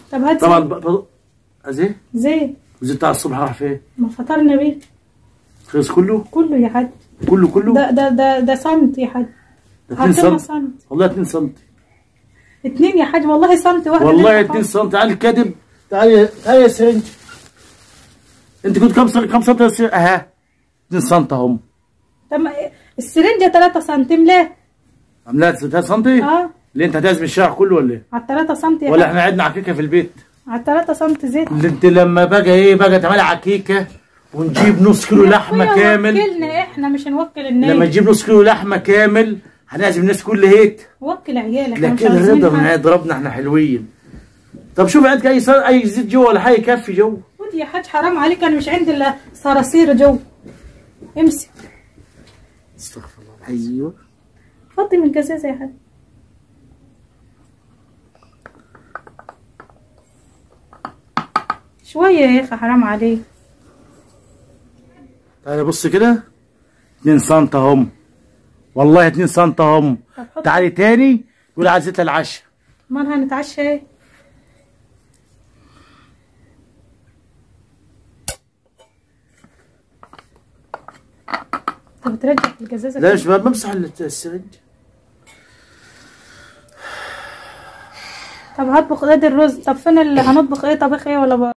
طب هات طبعا زيت. ب... ب... ازاي زيت الزيت بتاع الصبح راح فين ما فطرنا بيه خلص كله كله يا حاج كله كله ده ده ده ده سنت يا حاج ده 2 عارفينها سم سنت والله 2 سم اتنين يا حاج والله سنت واحدة والله منها 2 خالص. سم تعالي الكذب تعالي تعالي يا سرنج انت كنت كام سم كام سم يا سرنج اها 2 سم اهم طب ما إيه؟ السرنجة 3 سنتيم ليه؟ عاملاها 3 سم اه ليه انت هتعزم الشارع كله ولا ايه على 3 سم يا ولا حاج احنا قعدنا عكيكه في البيت على 3 سم زيت اللي انت لما بقى ايه بقى تعملي عكيكه ونجيب نص كيلو لحمه أخويا كامل وكلنا احنا مش هنوكل الناس لما تجيب نص كيلو لحمه كامل هنعزم الناس كل هيت وكل عيالك إحنا مش لكن عايزين الرضا من حاجة. ضربنا احنا حلوين طب شوف عندك اي صار اي زيت جوه ولا حاجه يكفي جوه خد يا حاج حرام عليك انا مش عندي الا صراصير جو امسك استغفر الله ايوه فضي من الجزازة يا حاج شوية يا اخي حرام عليك تعالى بص كده 2 سم اهم والله 2 سم اهم طب حط تعالي تاني قول عايز زيت العشاء امال هنتعشى ايه طب ترجع في الجزازة لا يا كده. شباب بمسح السرنج طب هطبخ ايه دي الرز طب فين اللي هنطبخ ايه طبخ ايه ولا بقى